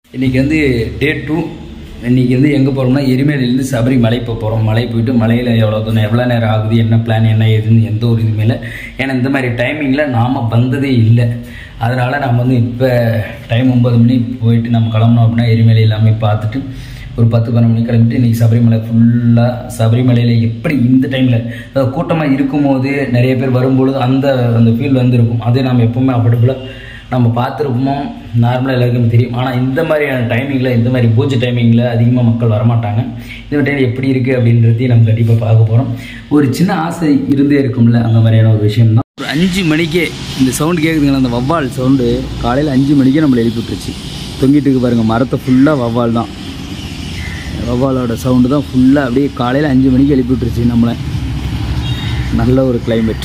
இன்றைக்கி வந்து டே டூ இன்றைக்கி வந்து எங்கே போகிறோம்னா எரிமேலிலேருந்து சபரிமலை இப்போ போகிறோம் மலை போயிட்டு மலையில் எவ்வளோ தூரம் எவ்வளோ நேரம் ஆகுது என்ன பிளான் என்ன ஏதுன்னு எந்த ஒரு இதுவுமே இல்லை ஏன்னா இந்த மாதிரி டைமிங்கில் நாம் வந்ததே இல்லை அதனால் நம்ம வந்து இப்போ டைம் ஒம்பது மணி போயிட்டு நம்ம கிளம்புனோம் அப்படின்னா எரிமலை எல்லாமே பார்த்துட்டு ஒரு பத்து பன்னெண்டு மணி கிளம்பிட்டு இன்றைக்கி சபரிமலை ஃபுல்லாக சபரிமலையில் எப்படி இந்த டைமில் அதாவது கூட்டமாக இருக்கும்போது நிறைய பேர் வரும்பொழுது அந்த அந்த ஃபீல் வந்து இருக்கும் அதே நம்ம எப்பவுமே அஃபர்டபுளாக நம்ம பார்த்துருப்போமோ நார்மலாக எல்லாருக்குமே தெரியும் ஆனால் இந்த மாதிரியான டைமிங்கில் இந்த மாதிரி பூஜை டைமிங்கில் அதிகமாக மக்கள் வரமாட்டாங்க இந்த டைம் எப்படி இருக்குது அப்படின்றதையும் நம்ம கண்டிப்பாக பார்க்க போகிறோம் ஒரு சின்ன ஆசை இருந்தே இருக்கும்ல அந்த மாதிரியான ஒரு விஷயம் தான் ஒரு அஞ்சு மணிக்கே இந்த சவுண்டு கேட்குதுங்களா அந்த வவ்வால் சவுண்டு காலையில் அஞ்சு மணிக்கே நம்மளை எழுப்பி விட்டுருச்சு தொங்கிட்டு இருக்கு பாருங்கள் மரத்தை ஃபுல்லாக வவ்வால் தான் வவ்வாலோட சவுண்டு தான் ஃபுல்லாக அப்படியே காலையில் அஞ்சு மணிக்கு எழுப்பி விட்டுருச்சு நம்மளை நல்ல ஒரு climate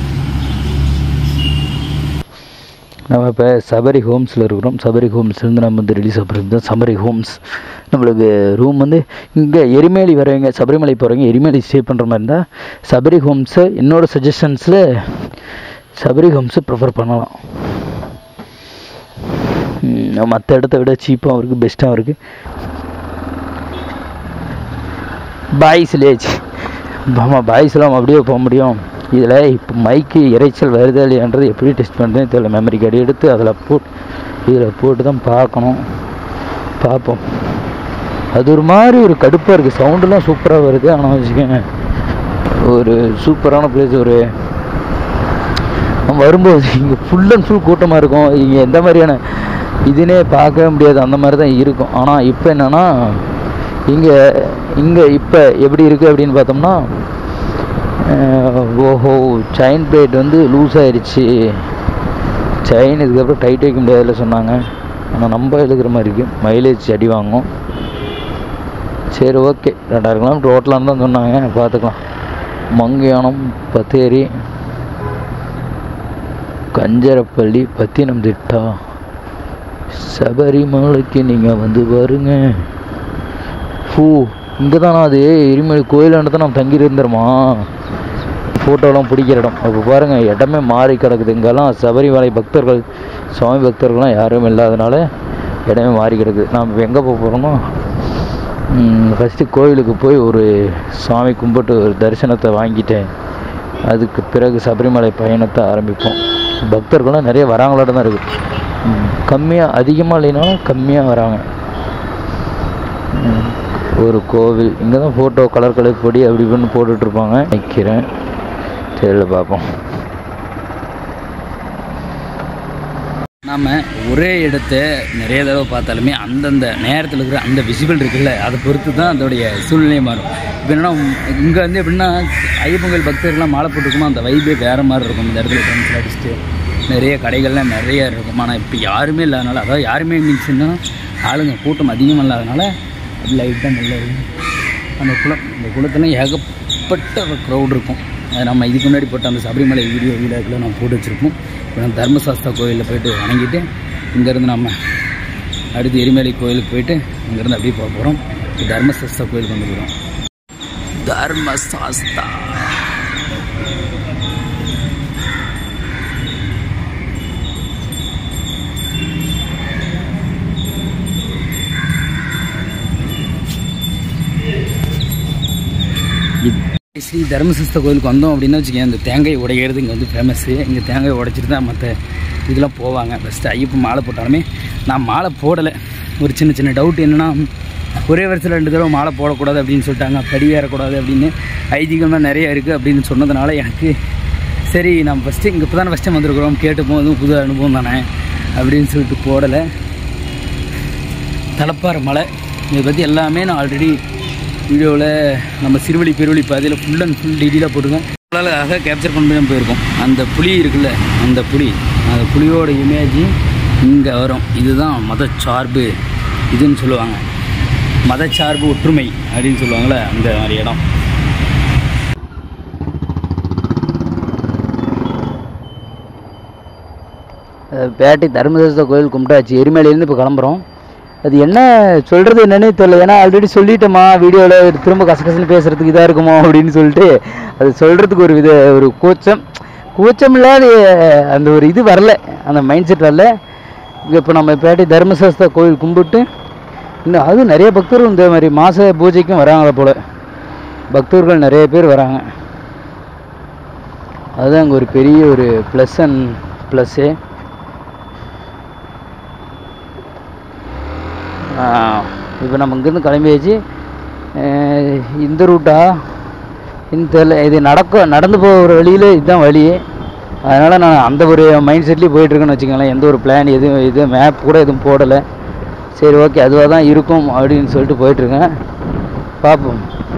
நம்ம இப்போ சபரி ஹோம்ஸில் இருக்கிறோம் சபரி ஹோம்ஸ்லேருந்து நம்ம வந்து ரிலீஸ் ஆகிறது தான் சபரி ஹோம்ஸ் நம்மளுக்கு ரூம் வந்து இங்கே எரிமேலி வரவங்க சபரிமலை போகிறவங்க எரிமேலி ஸ்டே பண்ணுற மாதிரி இருந்தால் சபரி ஹோம்ஸை என்னோட சஜஷன்ஸில் சபரி ஹோம்ஸை ப்ரிஃபர் பண்ணலாம் மற்ற இடத்த விட சீப்பாகவும் இருக்குது பெஸ்ட்டாகவும் இருக்குது பாய்ஸ் லேஜ் ஆமாம் பாய்ஸ்லாம் அப்படியே போக முடியும் இதில் இப்போ மைக்கு இறைச்சல் வருதா இல்லையான்றது எப்படி டெஸ்ட் பண்ணுறதுன்னு தெரியல மெமரி கார்டு எடுத்து அதில் போட்டு இதில் போட்டு தான் பார்க்கணும் பார்ப்போம் அது ஒரு மாதிரி ஒரு கடுப்பாக இருக்குது சவுண்டெல்லாம் சூப்பராக வருது ஆனால் வச்சுக்கோங்க ஒரு சூப்பரான பிளேஸ் ஒரு நம்ம வரும்போது இங்கே ஃபுல் அண்ட் ஃபுல் கூட்டமாக இருக்கும் இங்கே எந்த மாதிரியான இதுனே பார்க்கவே முடியாது அந்த மாதிரி தான் இருக்கும் ஆனால் இப்போ என்னென்னா இங்கே இங்கே இப்போ எப்படி இருக்குது அப்படின்னு பார்த்தோம்னா அஹ், ஓஹோ செயின் பிளேட் வந்து லூஸ் ஆயிடுச்சு செயின் இதுக்கப்புறம் டைட் வைக்க முடியாதுல சொன்னாங்க ஆனால் நம்ம எழுதுகிற மாதிரி இருக்குது மைலேஜ் அடி வாங்கும் சரி ஓகே ரெண்டாயிரம் கிலோமீட்டர் ஓட்டலான்னு தான் சொன்னாங்க பார்த்துக்கலாம் மங்கியானம் பத்தேரி கஞ்சரப்பள்ளி பத்தினம் திட்டா சபரிமலைக்கு நீங்கள் வந்து பாருங்க ஃபூ இங்கே தானா அது எரிமலை கோயிலாண்டு தான் நம்ம தங்கி இருந்துருமா ஃபோட்டோலாம் பிடிக்கிற இடம் அப்போ பாருங்கள் இடமே மாறி கிடக்குது இங்கெல்லாம் சபரிமலை பக்தர்கள் சுவாமி பக்தர்கள்லாம் யாரும் இல்லாதனால இடமே மாறி கிடக்குது நாம் இப்போ எங்கே போக போகிறோமோ ஃபஸ்ட்டு கோயிலுக்கு போய் ஒரு சாமி கும்பிட்டு ஒரு தரிசனத்தை வாங்கிட்டேன் அதுக்கு பிறகு சபரிமலை பயணத்தை ஆரம்பிப்போம் பக்தர்கள்லாம் நிறைய வராங்களோட தான் இருக்குது கம்மியாக அதிகமாக இல்லைனாலும் கம்மியாக வராங்க ம், ஒரு கோவில் இங்கே தான் ஃபோட்டோ கலர் கலர் பொடி அப்படி இப்படின்னு போட்டுட்ருப்பாங்க நிற்கிறேன் தெரியல பார்ப்போம் நாம் ஒரே இடத்த நிறைய தடவை பார்த்தாலுமே அந்தந்த நேரத்தில் இருக்கிற அந்த விசிபிள் இருக்குல்ல அதை பொறுத்து தான் அதோடைய சூழ்நிலை மாறும் இப்போ என்னன்னா இங்கே வந்து எப்படின்னா ஐயப்பன் பக்தர்கள்லாம் மாலை போட்டுருக்குமோ அந்த வைபே வேறு மாதிரி இருக்கும் இந்த இடத்துல ஃப்ரெண்ட்ஸில் அடிச்சுட்டு நிறைய கடைகள்லாம் நிறைய இருக்கும் ஆனால் இப்போ யாருமே இல்லாதனால அதாவது யாருமே மீன்ஸ்னா ஆளுங்க கூட்டம் அதிகமாக இல்லாதனால லைட்டாக நல்ல அந்த குளம் இந்த குளத்துல ஏகப்பட்ட க்ரௌட் இருக்கும் அது நம்ம இதுக்கு முன்னாடி போட்ட அந்த சபரிமலை வீடியோ வீடியோக்குள்ள நம்ம போட்டு வச்சுருப்போம் இப்போ நம்ம தர்மசாஸ்தா கோயிலில் போயிட்டு வணங்கிட்டு இங்கேருந்து நம்ம அடுத்து எரிமலை கோயிலுக்கு போயிட்டு இங்கேருந்து அப்படியே போக போகிறோம் தர்மசாஸ்தா கோயிலுக்கு வந்து போகிறோம் தர்மசாஸ்தா ஸ்ரீ தர்மசஸ்த கோயிலுக்கு வந்தோம் அப்படின்னா வச்சுக்கோங்க இந்த தேங்காய் உடைக்கிறது இங்கே வந்து ஃபேமஸ்ஸு இங்கே தேங்காய் உடைச்சிட்டு தான் மற்ற இதெல்லாம் போவாங்க ஃபஸ்ட்டு ஐயப்பன் மாலை போட்டாலுமே நான் மாலை போடலை ஒரு சின்ன சின்ன டவுட் என்னென்னா ஒரே வருஷத்தில் ரெண்டு தடவை மாலை போடக்கூடாது அப்படின்னு சொல்லிட்டாங்க படி ஏறக்கூடாது அப்படின்னு ஐதீகமாக நிறைய இருக்குது அப்படின்னு சொன்னதுனால எனக்கு சரி நம்ம ஃபஸ்ட்டு இங்கே இப்போ தானே ஃபஸ்ட் டைம் வந்திருக்கிறோம் கேட்டு போதும் புது அனுபவம் தானே அப்படின்னு சொல்லிட்டு போடலை தலப்பாறை மலை இதை பற்றி எல்லாமே நான் ஆல்ரெடி வீடியோவில் நம்ம சிறுவழி பெருவழி பாதையில் ஃபுல் அண்ட் ஃபுல் டீட்டெயிலாக போட்டிருக்கேன் அழகாக கேப்சர் பண்ணி தான் போயிருக்கோம் அந்த புலி இருக்குல்ல அந்த புலி அந்த புலியோட இமேஜ் இங்கே வரும் இதுதான் மதச்சார்பு இதுன்னு சொல்லுவாங்க மதச்சார்பு ஒற்றுமை அப்படின்னு சொல்லுவாங்கள்ல அந்த மாதிரி இடம் பேட்டை தர்மசாஸ்திர கோயில் கும்பிட்டாச்சு எரிமலையிலேருந்து இப்போ கிளம்புறோம் அது என்ன சொல்கிறது என்னன்னே தெரியல ஏன்னா ஆல்ரெடி சொல்லிட்டோமா வீடியோவில் திரும்ப கசகசன்னு பேசுகிறதுக்கு இதாக இருக்குமோ அப்படின்னு சொல்லிட்டு அது சொல்கிறதுக்கு ஒரு வித ஒரு கூச்சம் கூச்சம் இல்லாத அந்த ஒரு இது வரல அந்த மைண்ட் செட் வரல இங்கே இப்போ நம்ம பேட்டை தர்மசாஸ்தா கோயில் கும்பிட்டு இன்னும் அது நிறைய பக்தர்கள் இந்த மாதிரி மாத பூஜைக்கும் வராங்களே போல் பக்தர்கள் நிறைய பேர் வராங்க அதுதான் அங்கே ஒரு பெரிய ஒரு ப்ளஸ் அண்ட் ப்ளஸ்ஸு இப்போ நம்ம இங்கேருந்து கிளம்பியாச்சு அஹ் இந்த ரூட்டா இந்த தெரியல இது நடக்க நடந்து போகிற வழியில் இதுதான் வழி அதனால் நான் அந்த ஒரு மைண்ட் செட்லேயே போயிட்டுருக்கேன்னு வச்சுக்கோங்களேன் எந்த ஒரு பிளான் எதுவும் இது மேப் கூட எதுவும் போடலை சரி ஓகே அதுவாக தான் இருக்கும் அப்படின்னு சொல்லிட்டு போயிட்டுருக்கேன் பார்ப்போம்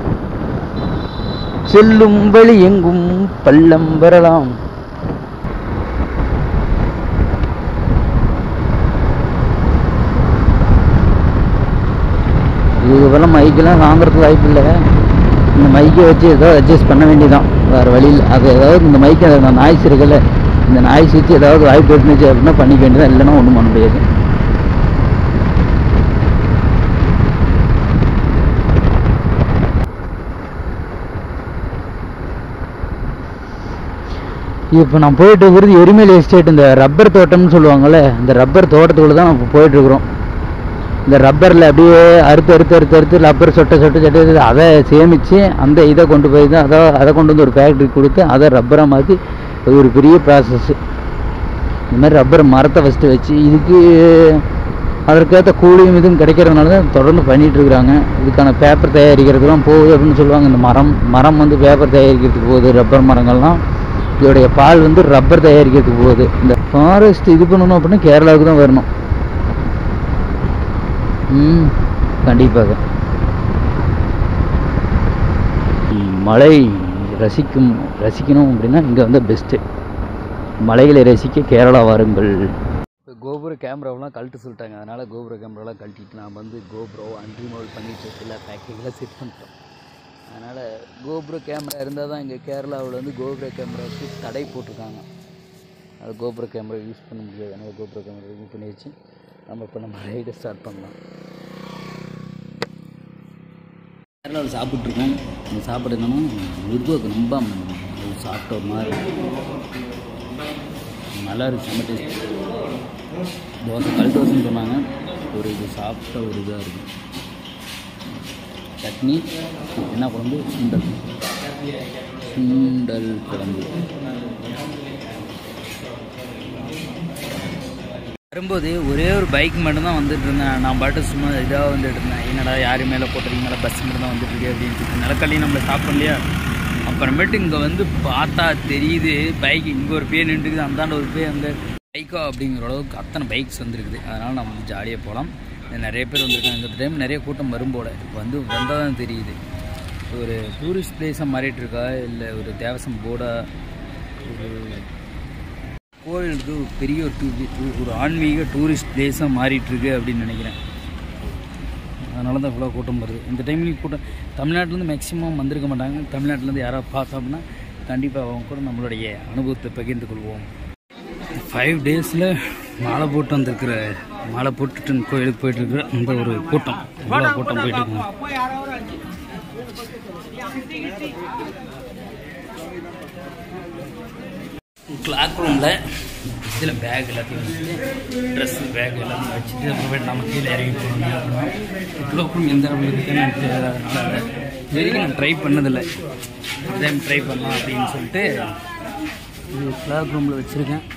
செல்லும் வழி எங்கும் பள்ளம் வரலாம் இதுக்கப்புறம் மைக்கெல்லாம் வாங்குறதுக்கு வாய்ப்பு இல்லை இந்த மைக்கை வச்சு ஏதோ அட்ஜஸ்ட் பண்ண வேண்டியதான் வேறு வழியில் அது ஏதாவது இந்த மைக்கு அந்த நாய்ஸ் இருக்குல்ல இந்த நாய்ஸ் வச்சு ஏதாவது வாய்ப்பு இருந்துச்சு அப்படின்னா பண்ணிக்க வேண்டியதான் இல்லைன்னா ஒன்றும் பண்ண முடியாது இப்போ நான் போயிட்டு இருக்கிறது எருமேலி எஸ்டேட் இந்த ரப்பர் தோட்டம்னு சொல்லுவாங்கள்ல இந்த ரப்பர் தோட்டத்துக்குள்ள தான் நம்ம போயிட்டு இருக்கிறோம் இந்த ரப்பரில் அப்படியே அறுத்து அறுத்து அறுத்து அறுத்து ரப்பர் சொட்டை சொட்டை சொட்டை சொட்டை அதை சேமித்து அந்த இதை கொண்டு போய் தான் அதை அதை கொண்டு வந்து ஒரு ஃபேக்ட்ரிக்கு கொடுத்து அதை ரப்பரை மாற்றி அது ஒரு பெரிய ப்ராசஸ்ஸு இந்த மாதிரி ரப்பர் மரத்தை ஃபஸ்ட்டு வச்சு இதுக்கு அதற்கேற்ற கூலியும் இதுவும் கிடைக்கிறதுனால தான் தொடர்ந்து பண்ணிகிட்டு இருக்கிறாங்க இதுக்கான பேப்பர் தயாரிக்கிறதுலாம் போகுது அப்படின்னு சொல்லுவாங்க இந்த மரம் மரம் வந்து பேப்பர் தயாரிக்கிறதுக்கு போகுது ரப்பர் மரங்கள்லாம் இதோடைய பால் வந்து ரப்பர் தயாரிக்கிறதுக்கு போகுது இந்த ஃபாரஸ்ட் இது பண்ணணும் அப்படின்னா கேரளாவுக்கு தான் வரணும் ம் கண்டிப்பாக ம், மலை ரசிக்கும் ரசிக்கணும் அப்படின்னா இங்கே வந்து பெஸ்ட்டு மலைகளை ரசிக்க கேரளா வாருங்கள் இப்போ கோபுர கேமராவெலாம் கழட்டு சொல்லிட்டாங்க அதனால் கோபுர கேமராலாம் கழட்டிட்டு நான் வந்து கோபுரோ அன்ரிமோல் பண்ணிட்டு எல்லா பேக்கிங்லாம் செட் பண்ணிட்டோம் அதனால் கோபுர கேமரா இருந்தால் தான் இங்கே கேரளாவில் வந்து கோபுர கேமராவுக்கு தடை போட்டிருக்காங்க அது கோபுர கேமரா யூஸ் பண்ண முடியாது அதனால் கோபுர கேமரா ரிமூவ் பண்ணி வச்சு நம்ம இப்போ நம்ம ரைடை ஸ்டார்ட் பண்ணலாம் கேரளாவில் சாப்பிட்ருக்கோம் அந்த சாப்பாடு என்னன்னா மிருதுவுக்கு ரொம்ப சாப்பிட்ட ஒரு மாதிரி நல்லா இருக்கு செம்ம டேஸ்ட் தோசை கல் தோசைன்னு சொன்னாங்க ஒரு இது சாப்பிட்ட ஒரு இதாக இருக்கும் சட்னி என்ன குழம்பு சுண்டல் சுண்டல் குழம்பு வரும்போது ஒரே ஒரு பைக் மட்டும் தான் வந்துட்டு இருந்தேன் நான் பாட்டு சும்மா இதாக வந்துட்டு இருந்தேன் என்னடா யார் மேலே போட்டுறீங்களா பஸ் மட்டும் தான் வந்துட்டு இருக்கு அப்படின்னு சொல்லிட்டு நிலக்கல்லையும் நம்மளை ஸ்டாப் பண்ணலையா அப்புறமேட்டு இங்கே வந்து பார்த்தா தெரியுது பைக் இங்கே ஒரு பேர் நின்றுக்குது அந்தாண்ட ஒரு பேர் அங்கே பைக்கோ அப்படிங்கிற அளவுக்கு அத்தனை பைக்ஸ் வந்துருக்குது அதனால் நம்ம வந்து ஜாலியாக போகலாம் நிறைய பேர் வந்திருக்காங்க இந்த டைம் நிறைய கூட்டம் வரும் போல இப்போ வந்து வந்தால் தான் தெரியுது ஒரு டூரிஸ்ட் பிளேஸாக மாறிட்டு இருக்கா இல்லை ஒரு தேவசம் போர்டா ஒரு கோயிலுக்கு ஒரு பெரிய ஒரு டூ ஒரு ஆன்மீக டூரிஸ்ட் பிளேஸாக மாறிட்டுருக்கு அப்படின்னு நினைக்கிறேன் அதனால தான் இவ்வளோ கூட்டம் வருது இந்த டைம்லேயும் கூட்டம் தமிழ்நாட்டிலேருந்து மேக்ஸிமம் வந்திருக்க மாட்டாங்க தமிழ்நாட்டிலேருந்து யாராவது பார்த்தோம்னா கண்டிப்பாக அவங்க கூட நம்மளுடைய அனுபவத்தை பகிர்ந்து கொள்வோம் ஃபைவ் டேஸில் மாலை போட்டு வந்திருக்கிற மாலை போட்டுட்டு கோயிலுக்கு போயிட்டு இருக்கிற அந்த ஒரு கூட்டம் இவ்வளோ கூட்டம் போயிட்டு இருக்காங்க கிளாக் ரூமில் இதில் பேக் எல்லாத்தையும் வச்சுட்டு ட்ரெஸ்ஸு பேக் எல்லாத்தையும் வச்சுட்டு அப்புறமேட்டு நம்ம கீழே இறங்கி போகணும் அப்படின்னா கிளாக் ரூம் எந்த அளவுக்கு இருக்குன்னு எனக்கு தெரியாதனால இது வரைக்கும் நான் ட்ரை பண்ணதில்லை டைம் ட்ரை பண்ணலாம் அப்படின்னு சொல்லிட்டு இது கிளாக் ரூமில் வச்சுருக்கேன்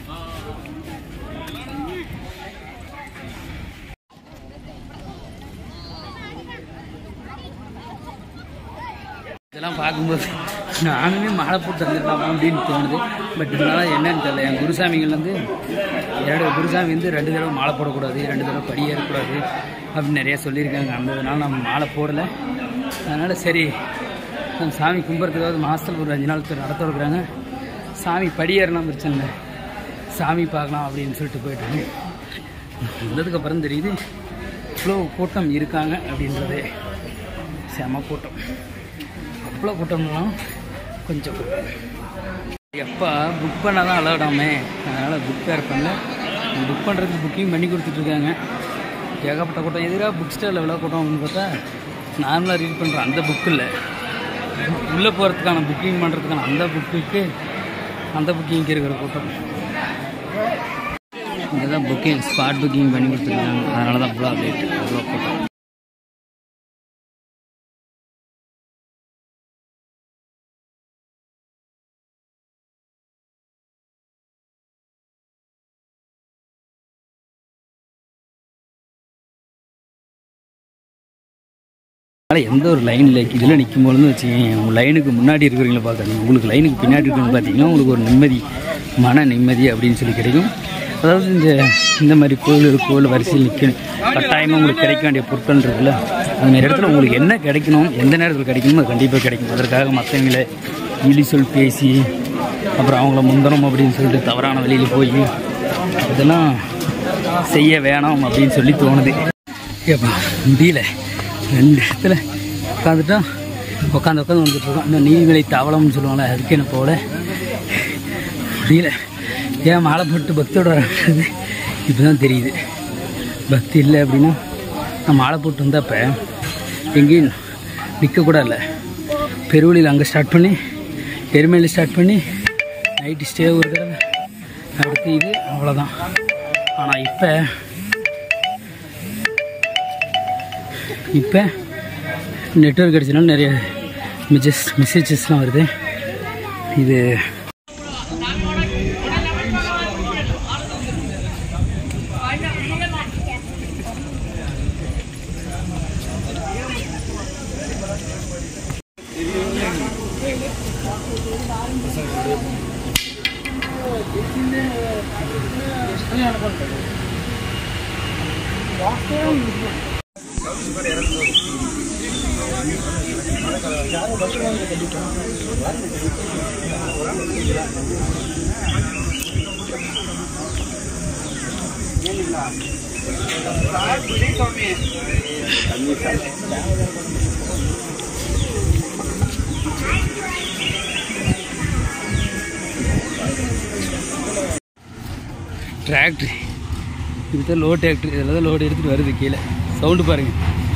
இதெல்லாம் பார்க்கும்போது நானுமே மாலை போட்டு வந்துடலாமா அப்படின்னு தோணுது பட் இருந்தாலும் என்னன்னு தெரியல என் குருசாமிகள் வந்து என்னோட குருசாமி வந்து ரெண்டு தடவை மாலை போடக்கூடாது ரெண்டு தடவை படி ஏறக்கூடாது அப்படின்னு நிறைய சொல்லியிருக்காங்க அந்த இதனால நம்ம மாலை போடலை அதனால் சரி நம்ம சாமி கும்பிட்றதுக்காவது மாதத்தில் ஒரு அஞ்சு நாள் நடத்த இருக்கிறாங்க சாமி படி ஏறலாம் பிரச்சனை இல்லை சாமி பார்க்கலாம் அப்படின்னு சொல்லிட்டு போயிட்டாங்க வந்ததுக்கப்புறம் தெரியுது இவ்வளோ கூட்டம் இருக்காங்க அப்படின்றது செம கூட்டம் அவ்வளோ கூட்டம்லாம் கொஞ்சம் கூட்டம் எப்போ புக் பண்ணால் தான் அலோடாமே அதனால் புக் பேர் பண்ணல புக் பண்ணுறதுக்கு புக்கிங் பண்ணி கொடுத்துட்ருக்காங்க ஏகப்பட்ட கூட்டம் எதிராக புக் ஸ்டாலில் எவ்வளோ கூட்டம் அப்படின்னு பார்த்தா நார்மலாக ரீட் பண்ணுற அந்த புக்கு இல்லை உள்ளே போகிறதுக்கான புக்கிங் பண்ணுறதுக்கான அந்த புக்குக்கு அந்த புக்கிங்க்கு இருக்கிற கூட்டம் இங்கே தான் புக்கிங் ஸ்பாட் புக்கிங் பண்ணி கொடுத்துருக்காங்க அதனால தான் அவ்வளோ லேட் அவ்வளோ கூட்டம் அதனால் எந்த ஒரு லைனில் இதில் நிற்கும் பொழுது வச்சுக்கோங்க உங்கள் லைனுக்கு முன்னாடி இருக்கிறவங்கள பார்க்குறீங்க உங்களுக்கு லைனுக்கு பின்னாடி இருக்கிறவங்க பார்த்தீங்கன்னா உங்களுக்கு ஒரு நிம்மதி மன நிம்மதி அப்படின்னு சொல்லி கிடைக்கும் அதாவது இந்த இந்த மாதிரி கோவில் கோவில் வரிசையில் நிற்கணும் கட்டாயமாக உங்களுக்கு கிடைக்க வேண்டிய பொருட்கள் இருக்குல்ல அந்த மாதிரி இடத்துல உங்களுக்கு என்ன கிடைக்கணும் எந்த நேரத்தில் கிடைக்கணுமோ அது கண்டிப்பாக கிடைக்கும் அதற்காக மற்றவங்கள இழி சொல் பேசி அப்புறம் அவங்கள முந்தணும் அப்படின்னு சொல்லிட்டு தவறான வழியில் போய் இதெல்லாம் செய்ய வேணாம் அப்படின்னு சொல்லி தோணுது ஏப்பா முடியல ரெண்டு இடத்துல உட்காந்துட்டோம் உட்காந்து உட்காந்து வந்துட்டு இருக்கோம் இந்த நீர்நிலை தவளம்னு சொல்லுவாங்கள்ல அதுக்கு என்ன போல முடியல ஏன் மாலை போட்டு பக்தியோட வர்றது இப்போ தான் தெரியுது பக்தி இல்லை அப்படின்னா நான் மாலை போட்டு வந்தப்ப எங்கேயும் நிற்கக்கூட இல்லை பெருவழியில் அங்கே ஸ்டார்ட் பண்ணி எருமையில் ஸ்டார்ட் பண்ணி நைட்டு ஸ்டே ஒரு தடவை அடுத்து இது அவ்வளோதான் ஆனால் இப்போ இப்போ நெட்ஒர்க் கிடச்சனால நிறைய மெசேஜ் மெசேஜஸ்லாம் வருது இது டிராக்டர் இதுதான் லோ டிராக்டர் இதில் தான் லோடு எடுத்துகிட்டு வருது கீழே சவுண்டு பாருங்க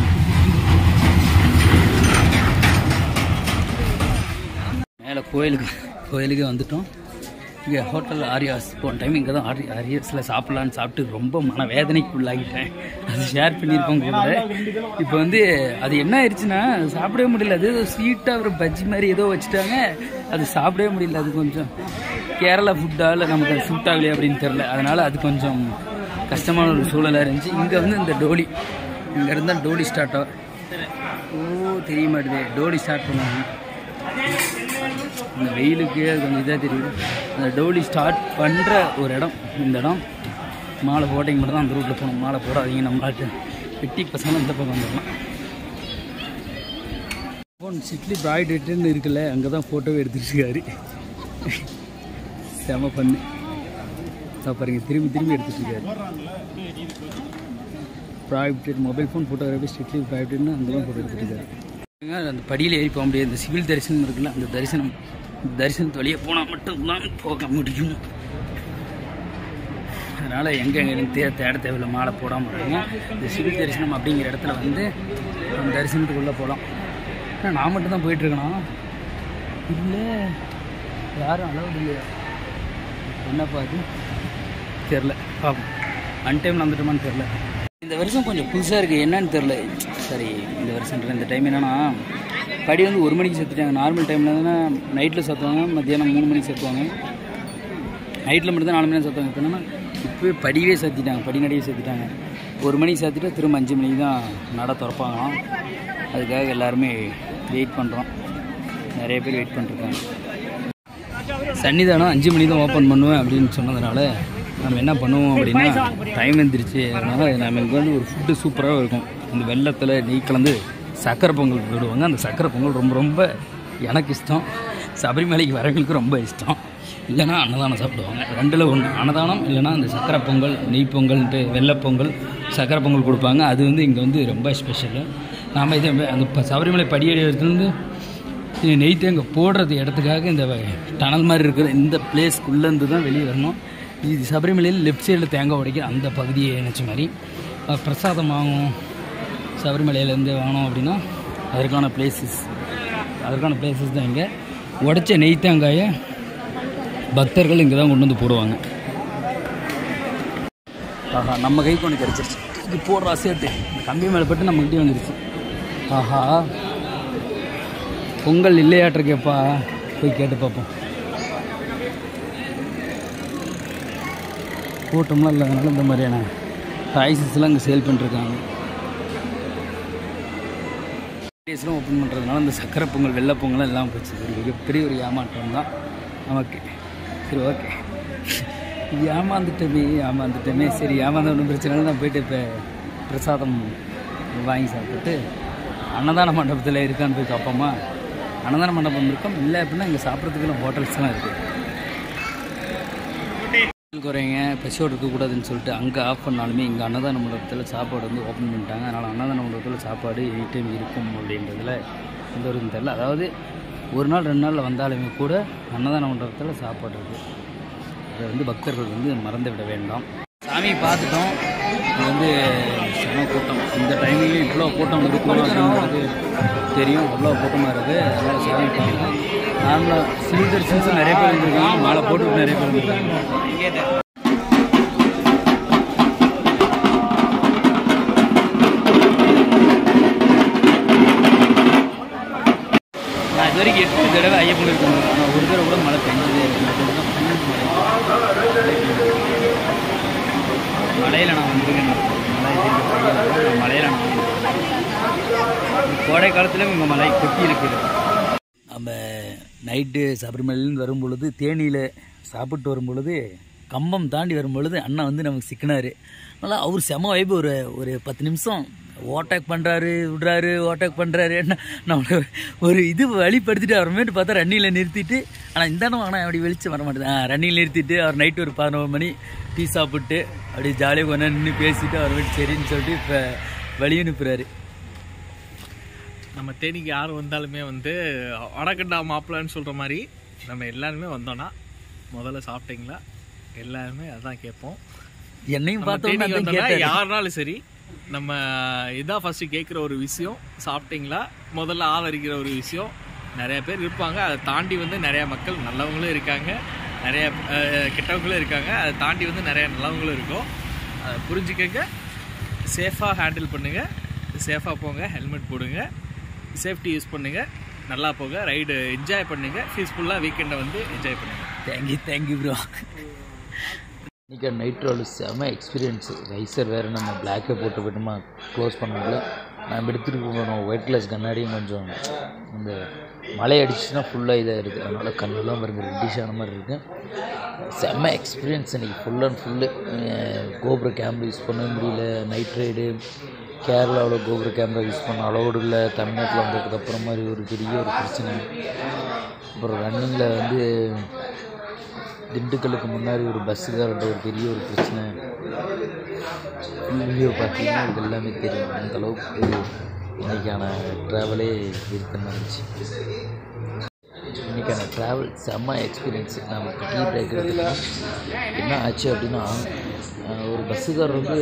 மேலே கோயிலுக்கு கோயிலுக்கு வந்துட்டோம் இங்கே ஹோட்டல் ஆரியாஸ் போன டைம் இங்கே தான் ஆரி ஆரியாஸில் சாப்பிட்லான்னு சாப்பிட்டு ரொம்ப மன வேதனைக்கு உள்ளாகிட்டேன் அது ஷேர் பண்ணியிருக்கோம் கூட இப்போ வந்து அது என்ன ஆயிடுச்சுன்னா சாப்பிடவே முடியல அது ஏதோ ஸ்வீட்டாக ஒரு பஜ்ஜி மாதிரி ஏதோ வச்சுட்டாங்க அது சாப்பிடவே முடியல அது கொஞ்சம் கேரளா ஃபுட்டாக இல்லை நமக்கு அது சூட் ஆகலையே அப்படின்னு தெரில அதனால் அது கொஞ்சம் கஷ்டமான ஒரு சூழலாக இருந்துச்சு இங்கே வந்து இந்த டோலி இங்கே இருந்தால் டோலி ஸ்டார்ட் ஆகும் ஓ தெரிய மாட்டேது டோலி ஸ்டார்ட் பண்ணுவாங்க இந்த வெயிலுக்கு அது கொஞ்சம் இதாக தெரியுது அந்த டோலி ஸ்டார்ட் பண்ணுற ஒரு இடம் இந்த இடம் மாலை போட்டிங்க மட்டும் தான் அந்த ரூட்டில் போகணும் மாலை போடாதீங்க நம்மளாட்டு வெட்டி பசங்க இந்த பக்கம் வந்துடலாம் ஃபோன் சிட்லி ப்ராய்டேட்டுன்னு இருக்குல்ல அங்கே தான் ஃபோட்டோவே எடுத்துருக்காரு செம பண்ணு இதோ பாருங்க திரும்பி திரும்பி எடுத்துட்டு இருக்காரு private mobile phone photography strictly ப்ராய்வேட்னு அங்கே தான் ஃபோட்டோ எடுத்துட்டு இருக்காரு அந்த படியில் ஏறி போக முடியாது இந்த சிவில் தரிசனம் இருக்குல்ல அந்த தரிசனம் இந்த தரிசனத்து வழியே போனால் மட்டும்தான் போக முடியும் அதனால் எங்கே எங்கேன்னு தே தேட தேவையில்ல மாலை போடாமல் இருங்க இந்த சிவில் தரிசனம் அப்படிங்கிற இடத்துல வந்து அந்த தரிசனத்துக்குள்ளே போகலாம் ஆனால் நான் மட்டும் தான் போயிட்டுருக்கேனா இல்லை யாரும் அலௌட் இல்லையா என்னப்பா அது தெரில பார்ப்போம் அன்டைமில் வந்துட்டோமான்னு தெரில இந்த வருஷம் கொஞ்சம் புதுசாக இருக்குது என்னன்னு தெரில சரி இந்த வருஷம் இந்த டைம் என்னன்னா படி வந்து ஒரு மணிக்கு சேர்த்துட்டாங்க நார்மல் டைமில் தானே நைட்டில் சேர்த்துவாங்க மத்தியானம் மூணு மணிக்கு சேர்த்துவாங்க நைட்டில் மட்டும் தான் நாலு மணி நேரம் சேர்த்துவாங்க இப்போ என்னன்னா இப்போவே படிவே சேர்த்திட்டாங்க படி நடையே சேர்த்துட்டாங்க ஒரு மணிக்கு சேர்த்துட்டு திரும்ப அஞ்சு மணிக்கு தான் நட திறப்பாங்களாம் அதுக்காக எல்லாருமே வெயிட் பண்ணுறோம் நிறைய பேர் வெயிட் பண்ணிருக்காங்க சன்னிதானம் அஞ்சு மணி தான் ஓப்பன் பண்ணுவேன் அப்படின்னு சொன்னதுனால நம்ம என்ன பண்ணுவோம் அப்படின்னா டைம் வந்துருச்சு அதனால் நமக்கு வந்து ஒரு ஃபுட்டு சூப்பராக இருக்கும் இந்த வெள்ளத்தில் நெய் கலந்து சக்கரை பொங்கல் போடுவாங்க அந்த சக்கரை பொங்கல் ரொம்ப ரொம்ப எனக்கு இஷ்டம் சபரிமலைக்கு வரவங்களுக்கு ரொம்ப இஷ்டம் இல்லைன்னா அன்னதானம் சாப்பிடுவாங்க ரெண்டில் ஒன்று அன்னதானம் இல்லைன்னா அந்த சக்கரை பொங்கல் நெய் பொங்கல்ன்ட்டு வெள்ளை பொங்கல் சக்கரை பொங்கல் கொடுப்பாங்க அது வந்து இங்கே வந்து ரொம்ப ஸ்பெஷலு நாம் இதை அந்த ப- சபரிமலை படியேறதுலேருந்து இது நெய் தேங்காய் போடுறது இடத்துக்காக இந்த வ- டனல் மாதிரி இருக்கிற இந்த பிளேஸ்க்குள்ளேருந்து தான் வெளியே வரணும் இது சபரிமலையில் லெஃப்ட் சைடில் தேங்காய் உடைக்கிற அந்த பகுதியை நினச்ச மாதிரி அஹ், பிரசாதம் வாங்கணும் சபரிமலையிலேருந்து வாங்கணும் அப்படின்னா அதற்கான பிளேசஸ் அதற்கான பிளேசஸ் தான் இங்கே உடைச்ச நெய் தேங்காயை பக்தர்கள் இங்கே தான் கொண்டு வந்து போடுவாங்க ஆஹா நம்ம கைக்கு ஒன்று கிடச்சிருச்சு இது போடுறா சேர்த்து இந்த கம்பி மேலே பட்டு நம்மகிட்டே வந்துருச்சு ஆஹா பொங்கல் இல்லையாட்டிருக்கேப்பா போய் கேட்டு பார்ப்போம் கூட்டம்லாம் இல்லாதனால இந்த மாதிரியான ரைசஸ்லாம் இங்கே சேல் பண்ணிருக்காங்க டேஸ்லாம் ஓப்பன் பண்ணுறதுனால இந்த சக்கரை பொங்கல் வெள்ளை பொங்கலாம் எல்லாம் போச்சு ஒரு மிகப்பெரிய ஒரு ஏமாற்றம் தான் நமக்கு சரி ஓகே ஏமாந்துட்டோமே ஏமாந்துட்டோமே சரி ஏமாந்த ஒன்றும் பிரச்சனை இல்லை நான் போயிட்டு இப்போ பிரசாதம் வாங்கி சாப்பிட்டு அன்னதான மண்டபத்தில் இருக்கான்னு போய் பார்ப்போமா அன்னதான மண்டபம் இருக்கும் இல்லை அப்படின்னா இங்கே சாப்பிட்றதுக்குலாம் ஹோட்டல்ஸ்லாம் இருக்குது குறைங்க பசியோடு இருக்கக்கூடாதுன்னு சொல்லிட்டு அங்கே ஆஃப் பண்ணாலுமே இங்கே அன்னதான மண்டபத்தில் சாப்பாடு வந்து ஓப்பன் பண்ணிட்டாங்க அதனால் அன்னதான மண்டபத்தில் சாப்பாடு எனி டைம் இருக்கும் அப்படின்றதுல எந்த ஒரு இதுவும் தெரில அதாவது ஒரு நாள் ரெண்டு நாளில் வந்தாலுமே கூட அன்னதான மண்டபத்தில் சாப்பாடு இருக்குது அதை வந்து பக்தர்கள் வந்து மறந்து விட வேண்டாம் சாமியை பார்த்துட்டோம் இது வந்து செம கூட்டம் இந்த டைமிங்லேயும் இவ்வளோ கூட்டம் இருக்கும் அப்படின்றது தெரியும் அவ்வளோ கூட்டமாக இருக்குது அதனால் சாமி பார்க்கலாம் நார்மலாக சிவில் தரிசனத்தில் நிறைய பேர் இருந்திருக்காங்க மாலை போட்டு நிறைய பேர் இருந்திருக்காங்க நான் இது வரைக்கும் எட்டு தடவை ஐயப்பன் இருக்கேன் ஆனால் ஒரு தடவை கூட மழை பெஞ்சதே இருக்கு இது தான் பன்னெண்டு மழை மலையில் நான் வந்திருக்கேன் மழை இருக்கு மலையில் நான் வந்திருக்கேன். கோடை காலத்துலேயும் இங்கே மலை கொட்டி இருக்குது நம்ம நைட்டு சபரிமலையிலேருந்து வரும் பொழுது தேனியில் சாப்பிட்டு வரும் பொழுது கம்பம் தாண்டி வரும் பொழுது அண்ணா வந்து நமக்கு சிக்கினாரு நல்லா அவர் செம வைப்பு ஒரு ஒரு பத்து நிமிஷம் ஓவர்டேக் பண்ணுறாரு விடுறாரு ஓவர்டேக் பண்ணுறாரு என்ன நம்மளை ஒரு இது வழிப்படுத்திட்டு அப்புறமேட்டு பார்த்தா ரன்னிங்கில் நிறுத்திட்டு ஆனால் இந்த ஆனால் அப்படி வெளிச்சு வர மாட்டேது ஆ ரன்னிங்கில் நிறுத்திட்டு அவர் நைட்டு ஒரு பதினோரு மணி டீ சாப்பிட்டு அப்படியே ஜாலியாக கொஞ்ச நேரம் நின்று பேசிட்டு அப்புறமேட்டு சரின்னு சொல்லிட்டு இப்போ வழி அனுப்புகிறாரு நம்ம தேனிக்கு யார் வந்தாலுமே வந்து வடக்கண்டா மாப்பிள்ளைன்னு சொல்கிற மாதிரி நம்ம எல்லாருமே வந்தோன்னா முதல்ல சாப்பிட்டீங்களா எல்லாருமே அதான் கேட்போம் என்னையும் நம்ம பார்த்தோன்னே தேனிக்கு அதான் வந்தோம்னா கேட்டாரு. யாருனாலும் சரி நம்ம இதான் ஃபஸ்ட்டு கேட்குற ஒரு விஷயம் சாப்பிட்டீங்களா முதல்ல ஆதரிக்கிற ஒரு விஷயம் நிறைய பேர் இருப்பாங்க அதை தாண்டி வந்து நிறைய மக்கள் நல்லவங்களும் இருக்காங்க நிறைய அஹ், கெட்டவங்களும் இருக்காங்க அதை தாண்டி வந்து நிறைய நல்லவங்களும் இருக்கும் அதை புரிஞ்சுக்கங்க சேஃபாக ஹேண்டில் பண்ணுங்கள் சேஃபாக போங்க ஹெல்மெட் போடுங்க சேஃப்டி யூஸ் பண்ணுங்கள் நல்லா போங்க ரைடு என்ஜாய் பண்ணுங்கள் பீஸ்ஃபுல்லாக வீக்கெண்டை வந்து என்ஜாய் பண்ணுங்கள் தேங்க்யூ தேங்க்யூ ப்ரோ இன்றைக்கி நைட் ரோல் செம எக்ஸ்பீரியன்ஸு ரைசர் வேறு நம்ம பிளாக்கே போட்டு போயிட்டுமா க்ளோஸ் பண்ண முடியல நம்ம எடுத்துகிட்டு போகணும் ஒயிட் கிளாஸ் கண்ணாடியும் கொஞ்சம் இந்த மழை அடிச்சுன்னா ஃபுல்லாக இதாக இருக்குது அதனால் கண்ணெல்லாம் பாருங்க ரெட்டிஷ் ஆன மாதிரி இருக்குது செம்ம எக்ஸ்பீரியன்ஸ் இன்றைக்கி ஃபுல் அண்ட் ஃபுல்லு கோபுர கேமரா யூஸ் பண்ண முடியல நைட் ரைடு கேரளாவில் கோபுர கேமரா யூஸ் பண்ண அலோடு இல்லை தமிழ்நாட்டில் வந்ததுக்கு அப்புறம் மாதிரி ஒரு பெரிய ஒரு பிரச்சனை அப்புறம் ரன்னிங்கில் வந்து திண்டுக்கல்லுக்கு முன்னாடி ஒரு பஸ்ஸுக்காரர்கிட்ட ஒரு பெரிய ஒரு பிரச்சனை வீடியோ பார்த்தீங்கன்னா இது எல்லாமே தெரியும் அந்த அளவுக்கு இன்றைக்கான ட்ராவலே இருக்குன்னு இருந்துச்சு இன்றைக்கான ட்ராவல் செம்ம எக்ஸ்பீரியன்ஸ் நமக்கு டீ பிரேக் எடுத்துக்கலாம் என்ன ஆச்சு அப்படின்னா அஹ், ஒரு பஸ்ஸுக்காரர் வந்து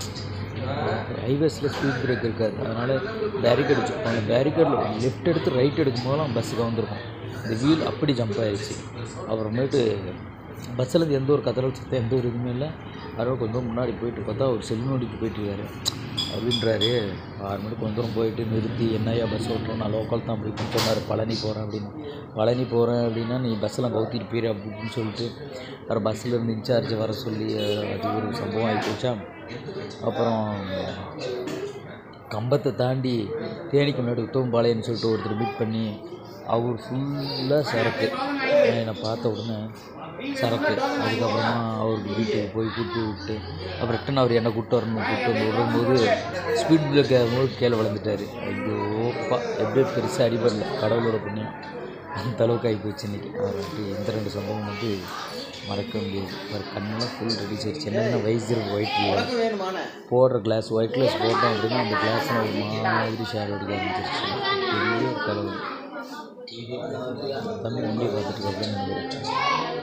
ஹைவேஸில் ஸ்பீட் பிரேக் இருக்காது அதனால் பேரிகேட் வச்சுருப்பாங்க பேரிகேடில் லெஃப்ட் எடுத்து ரைட் எடுக்கும் போதெல்லாம் பஸ்ஸுக்கு வந்திருக்கும் இந்த வீல் அப்படி ஜம்ப் ஆயிடுச்சு அப்புறமேட்டு பஸ்ஸில் எந்த ஒரு கதறல் சத்தம் எந்த ஒரு இதுவுமே இல்லை அதனால் கொஞ்சம் முன்னாடி போயிட்டு பார்த்தா ஒரு செல் நோண்டிட்டு போயிட்டு இருக்காரு அப்படின்றாரு ஆறு மணிக்கு கொஞ்சம் தூரம் போயிட்டு நிறுத்தி என்னையா பஸ் ஓட்டுறோம் நான் லோக்கல் தான் அப்படி இப்படின்னு சொன்னார் பழனி போகிறேன் அப்படின்னு பழனி போகிறேன் அப்படின்னா நீ பஸ்ஸெல்லாம் கவுத்திட்டு போயிரு அப்படின்னு சொல்லிட்டு வேறு பஸ்ஸில் இருந்து இன்சார்ஜ் வர சொல்லி அஹ், அது ஒரு சம்பவம் ஆகி போச்சா அப்புறம் கம்பத்தை தாண்டி தேனிக்கு முன்னாடி உத்தமபாளையம்னு சொல்லிட்டு ஒருத்தர் மீட் பண்ணி அவர் ஃபுல்லாக சரக்கு என்னை பார்த்த உடனே சரக்கு அதுக்கப்புறமா அவருக்கு வீட்டுக்கு போய் கூப்பிட்டு விட்டு அப்புறம் ரிட்டன் அவர் என்னை கூப்பிட்டு வரணும் கூப்பிட்டு வந்து விடும்போது ஸ்பீட் பிரேக் போது கீழே விழுந்துட்டார் ஐயோப்பா எப்படியோ பெருசாக அடிபடல கடவுளோட புண்ணியம் அந்த அளவுக்கு ஆகி போச்சு இன்றைக்கி அவர் வந்து இந்த ரெண்டு சம்பவம் வந்து மறக்க முடியாது அவர் கண்ணெல்லாம் ஃபுல் ரெடி ஆயிடுச்சு என்னென்ன வைசர் ஒயிட் போடுற கிளாஸ் ஒயிட் கிளாஸ் போட்டோம் அப்படின்னா அந்த கிளாஸ்லாம் ஒரு மாதிரி ஷேர் அடிக்க ஆரம்பிச்சிருச்சு பெரிய ஒரு கலவு தமிழ் வண்டியை பார்த்துட்டு இருக்கேன் நினைக்கிறேன்